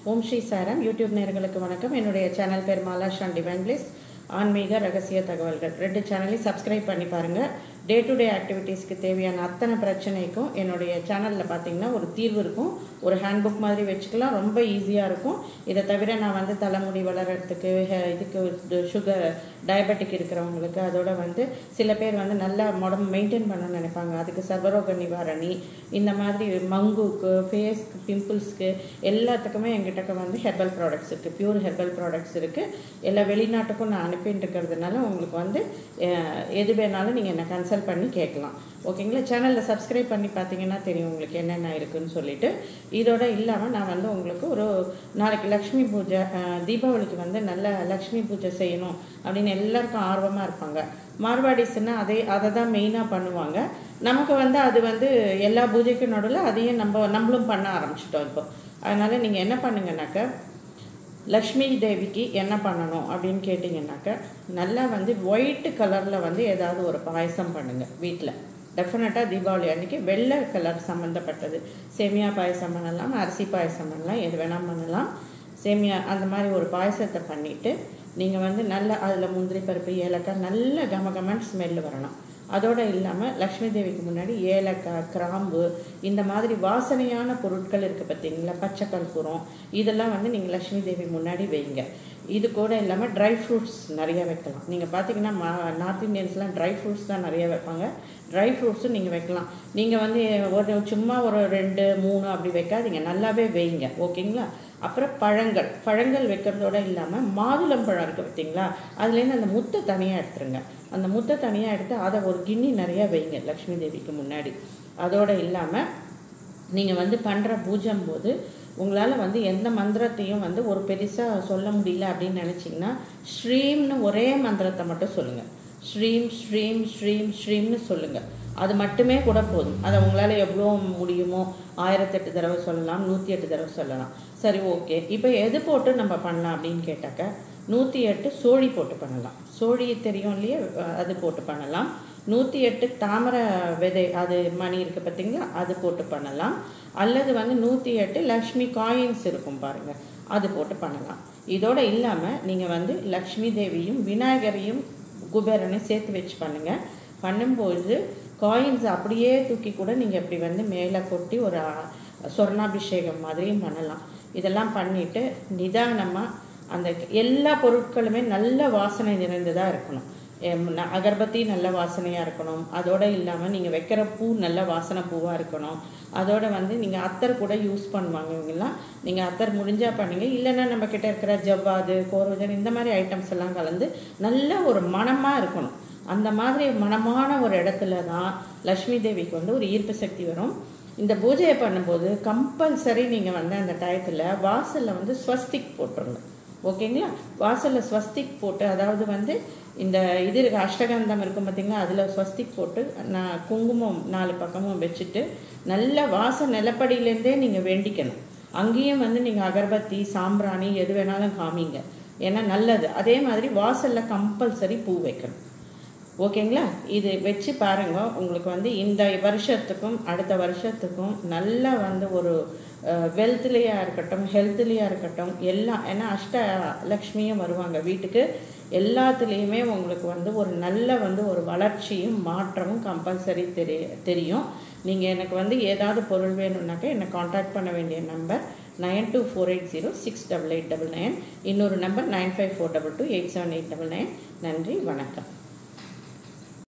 ஓம் ஸ்ரீ சாரம் யூடியூப் நேயர்களுக்கு வணக்கம் என்னுடைய சேனல் பேர் மாலாஷான் டிவைன் பிளேஸ் ஆன்மீக ரகசிய தகவல்கள் ரெண்டு சேனலையும் சப்ஸ்கிரைப் பண்ணி பாருங்கள் டே டு டே ஆக்டிவிட்டீஸ்க்கு தேவையான அத்தனை பிரச்சனைக்கும் என்னுடைய சேனலில் பார்த்தீங்கன்னா ஒரு தீர்வு இருக்கும் ஒரு ஹேண்ட்புக் மாதிரி வச்சுக்கலாம் ரொம்ப ஈஸியாக இருக்கும் இதை தவிர நான் வந்து தலைமுடி வளர்கிறதுக்கு ஹே- இதுக்கு சுகர் டயபெட்டிக் இருக்கிறவங்களுக்கு அதோட வந்து சில பேர் வந்து நல்லா உடம்பு மெயின்டைன் பண்ணணும்னு நினைப்பாங்க அதுக்கு சர்வரோக நிவாரணி இந்த மாதிரி மங்குக்கு ஃபேஸ் பிம்பிள்ஸ்க்கு எல்லாத்துக்குமே எங்கிட்ட வந்து ஹெர்பல் ப்ராடக்ட்ஸ் இருக்குது பியூர் ஹெர்பல் ப்ராடக்ட்ஸ் இருக்குது எல்லா வெளிநாட்டுக்கும் நான் அனுப்பிட்டு இருக்கிறதுனால உங்களுக்கு வந்து அஹ், எது வேணாலும் நீங்கள் என்னை கன்சல்ட் பண்ணி கேட்கலாம் ஓகேங்களா சேனலில் சப்ஸ்கிரைப் பண்ணி பார்த்தீங்கன்னா தெரியும் உங்களுக்கு என்னென்ன இருக்குன்னு சொல்லிட்டு இதோட இல்லாமல் நான் வந்து உங்களுக்கு ஒரு நாளைக்கு லக்ஷ்மி பூஜை அஹ், தீபாவளிக்கு வந்து நல்ல லக்ஷ்மி பூஜை செய்யணும் அப்படின்னு எல்லாருக்கும் ஆர்வமாக இருப்பாங்க மார்வாடிஸ்னா அதே அதை தான் மெயினாக பண்ணுவாங்க நமக்கு வந்து அது வந்து எல்லா பூஜைக்கும் நடுவில் அதையும் நம்ம நம்மளும் பண்ண ஆரம்பிச்சிட்டோம் இப்போ அதனால் நீங்கள் என்ன பண்ணுங்கனாக்கா லக்ஷ்மி தேவிக்கு என்ன பண்ணணும் அப்படின்னு கேட்டிங்கனாக்க நல்லா வந்து ஒயிட் கலரில் வந்து ஏதாவது ஒரு பாயசம் பண்ணுங்கள் வீட்டில் டெஃபினட்டாக தீபாவளி அன்றைக்கி வெள்ளை கலர் சம்மந்தப்பட்டது சேமியா பாயசம் பண்ணலாம் அரிசி பாயசம் பண்ணலாம் எது வேணால் பண்ணலாம் சேமியா அந்த மாதிரி ஒரு பாயசத்தை பண்ணிவிட்டு நீங்கள் வந்து நல்ல அதில் முந்திரி பருப்பு ஏலக்காய் நல்ல கமகமன் ஸ்மெல் வரணும் அதோடு இல்லாமல் லக்ஷ்மி தேவிக்கு முன்னாடி ஏலக்காய் கிராம்பு இந்த மாதிரி வாசனையான பொருட்கள் இருக்குது பார்த்தீங்களா பச்சை கற்பூரம் இதெல்லாம் வந்து நீங்கள் லக்ஷ்மி தேவி முன்னாடி வைங்க இது கூட இல்லாமல் ட்ரை ஃப்ரூட்ஸ் நிறைய வைக்கலாம் நீங்கள் பார்த்தீங்கன்னா மா நார்த் இந்தியன்ஸ்லாம் ட்ரை ஃப்ரூட்ஸ் தான் நிறைய வைப்பாங்க ட்ரை ஃப்ரூட்ஸும் நீங்கள் வைக்கலாம் நீங்கள் வந்து ஒரு சும்மா ஒரு ரெண்டு மூணு அப்படி வைக்காதீங்க நல்லாவே வைங்க ஓகேங்களா அப்புறம் பழங்கள் பழங்கள் வைக்கிறதோட இல்லாமல் மாதுளம்பழம் இருக்குது பார்த்தீங்களா அதுலேருந்து அந்த முத்தை தனியாக எடுத்துருங்க அந்த முத்தை தனியாக எடுத்து அதை ஒரு கிண்ணி நிறையா வைங்க லக்ஷ்மி தேவிக்கு முன்னாடி அதோட இல்லாமல் நீங்கள் வந்து பண்ணுற பூஜம் போது உங்களால் வந்து எந்த மந்திரத்தையும் வந்து ஒரு பெருசாக சொல்ல முடியல அப்படின்னு நினச்சிங்கன்னா ஸ்ரீம்னு ஒரே மந்திரத்தை மட்டும் சொல்லுங்கள் ஸ்ரீம் ஸ்ரீம் ஸ்ரீம் ஸ்ரீம்னு சொல்லுங்கள் அது மட்டுமே கூட போதும் அதை உங்களால் எவ்வளோ முடியுமோ ஆயிரத்தெட்டு தடவை சொல்லலாம் நூற்றி எட்டு தடவை சொல்லலாம் சரி ஓகே இப்போ எது போட்டு நம்ம பண்ணலாம் அப்படின்னு கேட்டாக்க நூற்றி எட்டு சோழி போட்டு பண்ணலாம் சோழி தெரியும் இல்லையா அது போட்டு பண்ணலாம் நூற்றி எட்டு தாமரை விதை அது மணி இருக்குது பார்த்தீங்களா அது போட்டு பண்ணலாம் அல்லது வந்து நூற்றி எட்டு லக்ஷ்மி காயின்ஸ் இருக்கும் பாருங்கள் அது போட்டு பண்ணலாம் இதோட இல்லாமல் நீங்கள் வந்து லக்ஷ்மி தேவியும் விநாயகரையும் குபேரனையும் சேர்த்து வச்சு பண்ணுங்கள் பண்ணும்போது காயின்ஸ் அப்படியே தூக்கி கூட நீங்கள் இப்படி வந்து மேலே கொட்டி ஒரு அ, சொர்ணாபிஷேகம் மாதிரியும் பண்ணலாம் இதெல்லாம் பண்ணிவிட்டு நிதானமாக அந்த எல்லா பொருட்களுமே நல்ல வாசனை நிறைந்ததாக இருக்கணும் எம், ந- அகர்பத்தி நல்ல வாசனையாக இருக்கணும் அதோட இல்லாமல் நீங்கள் வைக்கிற பூ நல்ல வாசனை பூவாக இருக்கணும் அதோட வந்து நீங்கள் அத்தர் கூட யூஸ் பண்ணுவாங்க இவங்கெல்லாம் நீங்கள் அத்தர் முடிஞ்சால் பண்ணுங்க இல்லைன்னா நம்ம கிட்ட இருக்கிற ஜவ்வாது கோரோஜன் இந்த மாதிரி ஐட்டம்ஸ் எல்லாம் கலந்து நல்ல ஒரு மணமாக இருக்கணும் அந்த மாதிரி மனமான ஒரு இடத்துல தான் லக்ஷ்மி தேவிக்கு வந்து ஒரு ஈர்ப்பு சக்தி வரும் இந்த பூஜையை பண்ணும்போது கம்பல்சரி நீங்கள் வந்து அந்த டயத்தில் வாசலில் வந்து ஸ்வஸ்திக் போட்டுருங்க ஓகேங்களா வாசலில் ஸ்வஸ்திக் போட்டு அதாவது வந்து இந்த இது இருக்கு அஷ்டகந்தம் இருக்கும் பார்த்தீங்களா அதில் ஸ்வஸ்திக் போட்டு நான் குங்குமம் நாலு பக்கமும் வச்சுட்டு நல்ல வாச நிலப்படியிலேருந்தே நீங்கள் வேண்டிக்கணும் அங்கேயும் வந்து நீங்கள் அகர்பத்தி சாம்பிராணி எது வேணாலும் காமிங்க ஏன்னா நல்லது அதே மாதிரி வாசலில் கம்பல்சரி பூ வைக்கணும் ஓகேங்களா இது வச்சு பாருங்க உங்களுக்கு வந்து இந்த வருஷத்துக்கும் அடுத்த வருஷத்துக்கும் நல்ல வந்து ஒரு வெல்த்லேயா இருக்கட்டும் ஹெல்த்லேயா இருக்கட்டும் எல்லாம் ஏன்னா அஷ்ட லக்ஷ்மியும் வருவாங்க வீட்டுக்கு எல்லாத்துலேயுமே உங்களுக்கு வந்து ஒரு நல்ல வந்து ஒரு வளர்ச்சியும் மாற்றமும் கம்பல்சரி தெரிய தெரியும் நீங்கள் எனக்கு வந்து ஏதாவது பொருள் வேணும்னாக்கா என்னை காண்டாக்ட் பண்ண வேண்டிய number nine two four eight zero six double eight double nine இன்னொரு number nine five four double two eight seven eight double nine நன்றி வணக்கம்